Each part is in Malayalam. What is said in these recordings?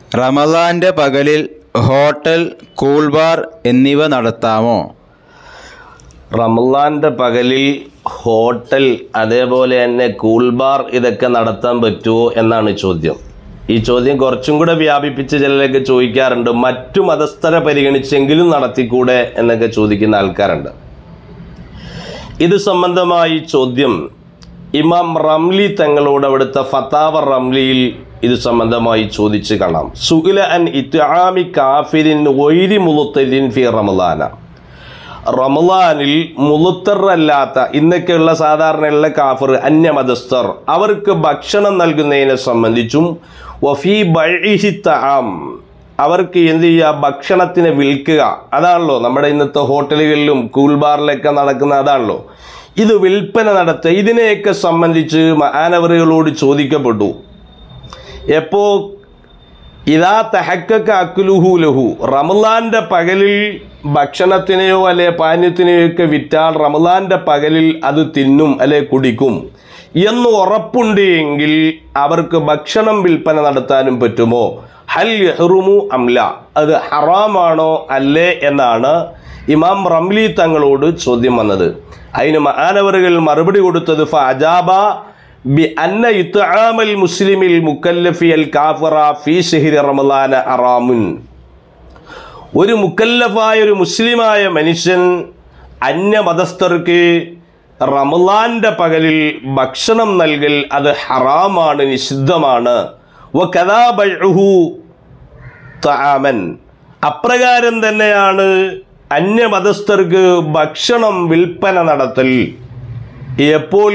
റമദാൻ്റെ പകലിൽ ഹോട്ടൽ കൂൾ ബാർ എന്നിവ നടത്താമോ റമദാൻ്റെ പകലിൽ ഹോട്ടൽ അതേപോലെ തന്നെ കൂൾ ബാർ ഇതൊക്കെ നടത്താൻ പറ്റുമോ എന്നാണ് ചോദ്യം ഈ ചോദ്യം കുറച്ചും കൂടെ വ്യാപിപ്പിച്ച് ചിലരൊക്കെ ചോദിക്കാറുണ്ട് മറ്റു മതസ്ഥരെ പരിഗണിച്ചെങ്കിലും നടത്തിക്കൂടെ എന്നൊക്കെ ചോദിക്കുന്ന ആൾക്കാരുണ്ട് ഇത് സംബന്ധമായി ചോദ്യം ഇമാം റംലി തങ്ങളോട് അവിടുത്തെ ഫത്താവ റംലിയിൽ ഇത് സംബന്ധമായി ചോദിച്ച് കാണാം സുഹില അൻ ഇത്ആമി കാഫിരിൻ ഒയിരി മുലുത്തരിൻ ഫി റമദാന റമദാനിൽ മുളുത്തറല്ലാത്ത ഇന്നൊക്കെയുള്ള സാധാരണയുള്ള കാഫർ അന്യമതസ്ഥർ അവർക്ക് ഭക്ഷണം നൽകുന്നതിനെ സംബന്ധിച്ചും വഫി ബൈഹി തആം അവർക്ക് എന്ത് ചെയ്യുക ഭക്ഷണത്തിന് വിൽക്കുക അതാണല്ലോ നമ്മുടെ ഇന്നത്തെ ഹോട്ടലുകളിലും കൂൾ ബാറിലൊക്കെ നടക്കുന്ന അതാണല്ലോ ഇത് വിൽപ്പന നടത്തുക ഇതിനെയൊക്കെ സംബന്ധിച്ച് മാനവറുകളോട് ചോദിക്കപ്പെട്ടു എപ്പോ ഇതാ തഹക്കക്ക അക്കുലുഹു ലഹു റമലാന്റെ പകലിൽ ഭക്ഷണത്തിനെയോ അല്ലെ പാനീയത്തിനെയോ ഒക്കെ വിറ്റാൽ റമലാന്റെ പകലിൽ അത് തിന്നും അല്ലെ കുടിക്കും എന്ന് ഉറപ്പുണ്ട് എങ്കിൽ അവർക്ക് ഭക്ഷണം വിൽപ്പന നടത്താനും പറ്റുമോ ഹൽ യഹ്റുമു അംല അത് ഹറാമാണോ അല്ലേ എന്നാണ് ഇമാം റംലി തങ്ങളോട് ചോദ്യം വന്നത് അതിന് മഹാനവറുകൾ മറുപടി കൊടുത്തത് ഫഅജാബ ബി അന്ന ഇത്ആമൽ മുസ്ലിമിൽ മുക്കല്ലഫി അൽ കാഫറ ഫീ ഷഹരി റമളാന അറാമുൻ ഒരു മുക്കല്ലഫായ ഒരു മുസ്ലിമായ മനുഷ്യൻ അന്യമതസ്ഥർക്ക് റമളാന്റെ പകലിൽ ഭക്ഷണം നൽകൽ അത് ഹറാമാണ് നിഷിദ്ധമാണ് വകദാ ബൈഉഹു തആമൻ അപ്രകാരം തന്നെയാണ് അന്യമതസ്ഥർക്ക് ഭക്ഷണം വിൽപ്പന നടത്തൽ എപ്പോൾ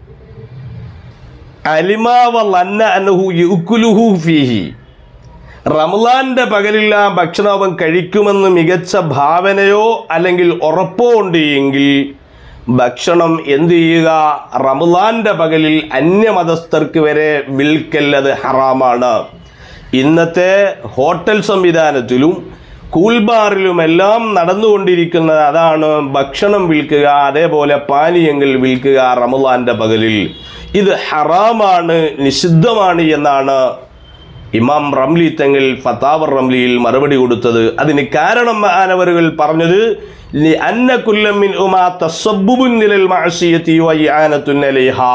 അലിമാവ ലന്ന അനഹു യുക്കുലുഹു ഫീഹി റമലാന്റെ പകലിൽ ആ ഭക്ഷണം അവൻ കഴിക്കുമെന്ന് മികച്ച ഭാവനയോ അല്ലെങ്കിൽ ഉറപ്പോ ഉണ്ട് എങ്കിൽ ഭക്ഷണം എന്ത് ചെയ്യുക റമലാന്റെ പകലിൽ അന്യമതസ്ഥർക്ക് വരെ വിൽക്കല്ലത് ഹറാമാണ് ഇന്നത്തെ ഹോട്ടൽ സംവിധാനത്തിലും കൂൾബാറിലുമെല്ലാം നടന്നുകൊണ്ടിരിക്കുന്നത് അതാണ് ഭക്ഷണം വിൽക്കുക അതേപോലെ പാനീയങ്ങൾ വിൽക്കുക റമലാന്റെ പകലിൽ ഇത് ഹറാമാണ് നിഷിദ്ധമാണ് എന്നാണ് ഇമാം റംലി തങ്ങൾ ഫത്താവർ റംലിയിൽ മറുപടി കൊടുത്തത് അതിന് കാരണം മാനവറുകൾ പറഞ്ഞത് ലി അന്ന കുല്ലമിൻ ഉമാ തസബ്ബുബുൻ ലിൽ മഅസിയതി വ ഇആനത്തുൻ അലൈഹാ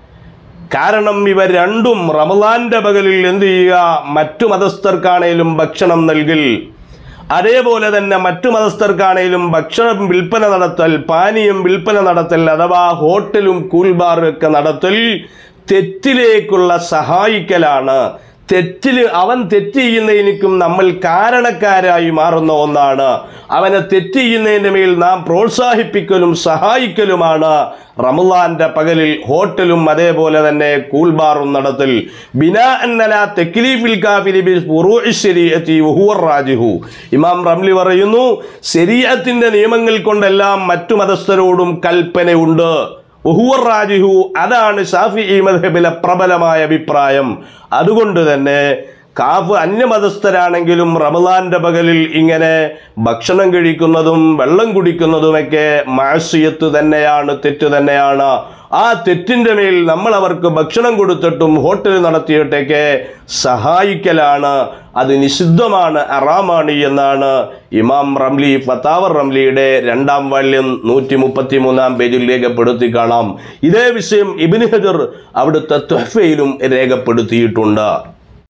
കാരണം ഇവ രണ്ടും റമദാന്റെ പകലിൽ എന്ത് ചെയ്യുക മറ്റു മതസ്ഥർക്കാണേലും ഭക്ഷണം നൽകൽ അതേപോലെ തന്നെ മറ്റു മതസ്ഥർക്കാണേലും ഭക്ഷണം വിൽപ്പന നടത്തൽ പാനീയം വിൽപ്പന നടത്തൽ അഥവാ ഹോട്ടലും കൂൾബാറും ഒക്കെ നടത്തൽ തെറ്റിലേക്കുള്ള സഹായിക്കലാണ് തെറ്റിൽ അവൻ തെറ്റ് ചെയ്യുന്നതിനും നമ്മൾ കാരണക്കാരായി മാറുന്ന ഒന്നാണ് അവനെ തെറ്റ് ചെയ്യുന്നതിൻ്റെ മേൽ നാം പ്രോത്സാഹിപ്പിക്കലും സഹായിക്കലുമാണ് റമലാന്റെ പകലിൽ ഹോട്ടലും അതേപോലെ തന്നെ കൂൾബാറും നടത്തൽ ബിനാ അന്നല തെക്ലീഫിൽ കാഫിരി ബി ഫുറൂഇ ശരീഅത്തി വഹുവർ റാജിഹു ഇമാം റംലി പറയുന്നു ശരീഅത്തിന്റെ നിയമങ്ങൾ കൊണ്ടെല്ലാം മറ്റു മതസ്ഥരോടും കൽപ്പനയുണ്ട് വഹുവർ റാജിഹു അതാണ് ഷാഫി മദ്ഹബിലെ പ്രബലമായ അഭിപ്രായം അതുകൊണ്ട് തന്നെ കാഫ് അന്യമതസ്ഥരാണെങ്കിലും റമദാന്റെ പകലിൽ ഇങ്ങനെ ഭക്ഷണം കഴിക്കുന്നതും വെള്ളം കുടിക്കുന്നതുമൊക്കെ മാസിയത്ത് തന്നെയാണ് തെറ്റ് തന്നെയാണ് ആ തെറ്റിൻ്റെ മേൽ നമ്മൾ അവർക്ക് ഭക്ഷണം കൊടുത്തിട്ടും ഹോട്ടൽ നടത്തിയിട്ടൊക്കെ സഹായിക്കലാണ് അത് നിഷിദ്ധമാണ് അറാമാണ് എന്നാണ് ഇമാം റംലി ഫത്താവർ റംലിയുടെ രണ്ടാം വാല്യം നൂറ്റി മുപ്പത്തി മൂന്നാം പേജിൽ രേഖപ്പെടുത്തി കാണാം ഇതേ വിഷയം ഇബിന് ഹജർ അവിടുത്തെ ത്വഹ്ഫയിലും രേഖപ്പെടുത്തിയിട്ടുണ്ട്